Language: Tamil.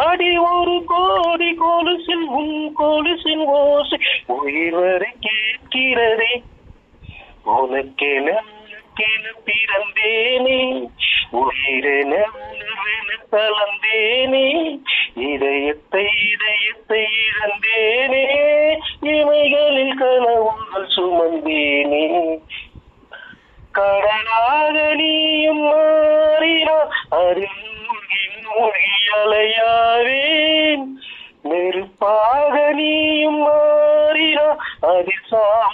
அடி ஒரு கோடி கொலுசில் உன் கொலுசின் ஓசை உயிர் வரை கேட்கிறதே உனக்கென உனக்கென பிறந்தேனே உயிரென உணர்வென கலந்தேனே இதயத்தை இதயத்தை இழந்தேனே இமைகளில் கனவுகள் சுமந்தேனே கடலாக நீயும் மாறினான் அதில் மூழ்கி மூழ்கி அலையாவேன் நெருப்பாக நீயும் மாறினான் அதில் சா